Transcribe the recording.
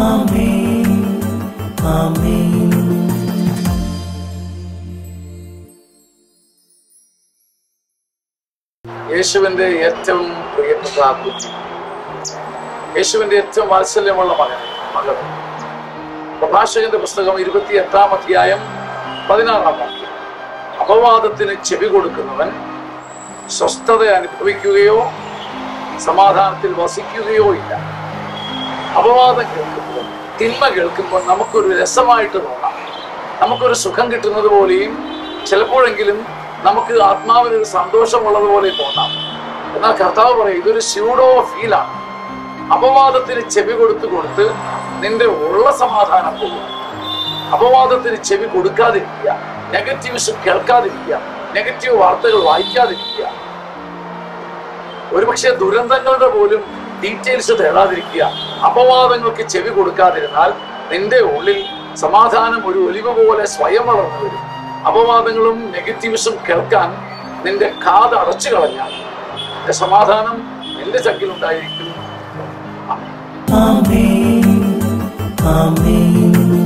ആമേൻ ആമേൻ യേശുവിന്റെ ഏറ്റവും പ്രിയപ്പെട്ട ആ കുട്ടി യേശുവിന്റെ ഏറ്റവും വാത്സല്യമുള്ള മകൻ മകൾ പ്രഭാഷകന്റെ പുസ്തകം ഇരുപത്തി എട്ടാം അധ്യായം പതിനാറാം വാക്യം അപവാദത്തിന് ചെവി കൊടുക്കുന്നവൻ സ്വസ്ഥത അനുഭവിക്കുകയോ സമാധാനത്തിൽ വസിക്കുകയോ ഇല്ല അപവാദം കേൾക്കുമ്പോൾ തിന്മ കേൾക്കുമ്പോൾ നമുക്കൊരു രസമായിട്ട് തോന്നാം നമുക്കൊരു സുഖം കിട്ടുന്നത് പോലെയും ചിലപ്പോഴെങ്കിലും നമുക്ക് ആത്മാവിനൊരു സന്തോഷമുള്ളത് പോലെ തോന്നാം എന്നാൽ കർത്താവ് പറയും ഇതൊരു സ്യൂഡോ ഫീലാണ് അപവാദത്തിന് ചെവി കൊടുത്ത് കൊടുത്ത് നിന്റെ ഉള്ള സമാധാനം പോകും അപവാദത്തിന് ചെവി കൊടുക്കാതിരിക്കുക നെഗറ്റീവ്സ് കേൾക്കാതിരിക്കുക നെഗറ്റീവ് വാർത്തകൾ വായിക്കാതിരിക്കുക ഒരുപക്ഷെ ദുരന്തങ്ങളുടെ പോലും ഡീറ്റെയിൽസ് തേടാതിരിക്കുക അപവാദങ്ങൾക്ക് ചെവി കൊടുക്കാതിരുന്നാൽ നിന്റെ ഉള്ളിൽ സമാധാനം ഒരു ഒലിവ് പോലെ സ്വയം വളർന്നു വരും അപവാദങ്ങളും നെഗറ്റീവ്സും കേൾക്കാൻ നിന്റെ കാത് അടച്ചു കളഞ്ഞാൽ നിന്റെ സമാധാനം നിന്റെ ചക്കിലുണ്ടായിരിക്കും ആമേൻ ആമേൻ